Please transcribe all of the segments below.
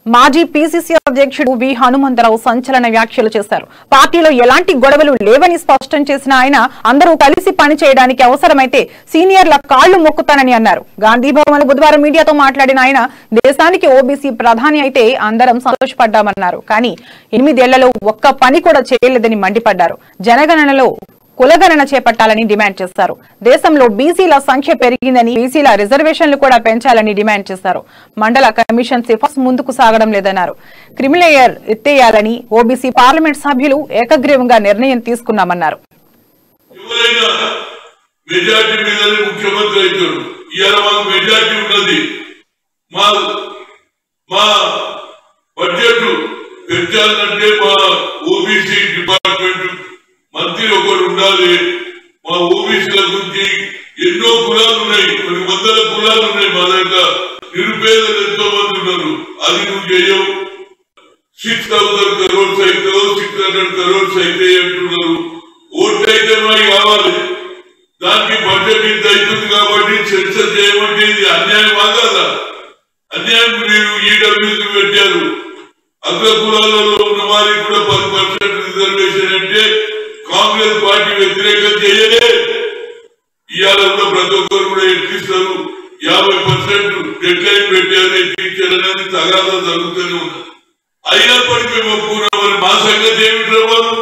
మాజీ పీసీసీ అధ్యక్షుడు వి హనుమంతరావు సంచలన వ్యాఖ్యలు చేశారు పార్టీలో ఎలాంటి గొడవలు లేవని స్పష్టం చేసిన ఆయన అందరూ కలిసి పనిచేయడానికి అవసరమైతే సీనియర్ల కాళ్లు మొక్కుతానని అన్నారు గాంధీ భవన్ బుధవారం మీడియాతో మాట్లాడిన ఆయన దేశానికి ఓబీసీ ప్రధాని అయితే అందరం సంతోషపడ్డామన్నారు కానీ ఎనిమిదేళ్లలో ఒక్క పని కూడా చేయలేదని మండిపడ్డారు జనగణనలో కులగణన చేపట్టాలని డిమాండ్ చేశారు దేశంలో బీసీల సంఖ్య పెరిగిందని బీసీల రిజర్వేషన్లు కూడా పెంచాలని డిమాండ్ చేశారు మండల కమిషన్ సిఫార్సు ముందుకు సాగడం లేదన్నారు క్రిమిలేయర్ ఎత్తేయాలని ఓబీసీ పార్లమెంట్ సభ్యులు ఏకగ్రీవంగా నిర్ణయం తీసుకున్నామన్నారు ఎవరైనా మెజార్టీ మీదనే ముఖ్యమంత్రి అవుతారు ఇవాళ మాకు మెజార్టీ ఉన్నది మా మా బడ్జెట్ పెంచాలంటే మా ఓబీసీ డిపార్ట్మెంట్ మంత్రి ఒకరు ఉండాలి మా ఓబీసీల గురించి ఎన్నో కులాలు ఉన్నాయి కొన్ని వందల కులాలు ఉన్నాయి మా దగ్గర నిరుపేదలు ఎంతో మంది ఉన్నారు అది నువ్వు చేయవు సిక్స్ థౌసండ్ కరోడ్స్ అయితే సిక్స్ హండ్రెడ్ కరోడ్స్ అయితే అంటున్నారు ఓట్లు అయితే మనకి కావాలి దానికి బడ్జెట్ ఇంత అవుతుంది కాబట్టి చర్చ చేయమంటే ఇది అన్యాయం కాదా అన్యాయం మీరు ఈడబ్ల్యూసీ పెట్టారు అగ్ర కులాలలో ఉన్న వారికి కూడా పది పర్సెంట్ రిజర్వేషన్ అంటే కాంగ్రెస్ పార్టీ వ్యతిరేకం చేయలే ఇవాళ కూడా ప్రతి ఒక్కరు కూడా ఎక్కిస్తారు యాభై పర్సెంట్ డెడ్ లైన్ పెట్టారు ఎక్కించారు అనేది తగాదా జరుగుతూనే ఉంది అయినప్పటికీ మేము ఒప్పుకున్నాం మరి మా సంగతి ఏమిటి వాళ్ళు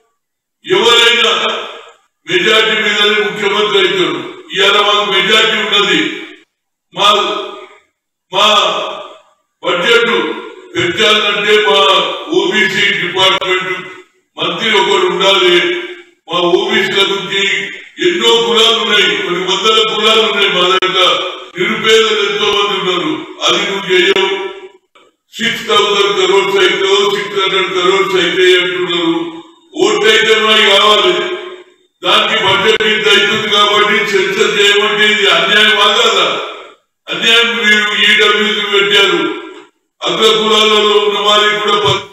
ఎవరైనా మెజార్టీ మీదనే ముఖ్యమంత్రి అవుతారు ఇవాళ మాకు మెజార్టీ ఉన్నది మా మా బడ్జెట్ పెంచాలంటే మా ఓబీసీ డిపార్ట్మెంట్ మంత్రి ఒకరు ఉండాలి మా ఓబీసీల గురించి ఎన్నో కులాలు ఉన్నాయి కొన్ని వందల కులాలు ఉన్నాయి మా దగ్గర నిరుపేదలు ఎంతో మంది ఉన్నారు అది నువ్వు చేయవు సిక్స్ థౌసండ్ కరోడ్స్ అయితే సిక్స్ హండ్రెడ్ కరోడ్స్ అయితే అంటున్నారు ఓట్లు అయితే మనకి కావాలి దానికి బడ్జెట్ ఇంత అవుతుంది కాబట్టి చర్చ చేయమంటే ఇది అన్యాయం కాదా అన్యాయం మీరు ఈడబ్ల్యూసీ పెట్టారు అగ్ర కులాలలో ఉన్న వారికి కూడా పది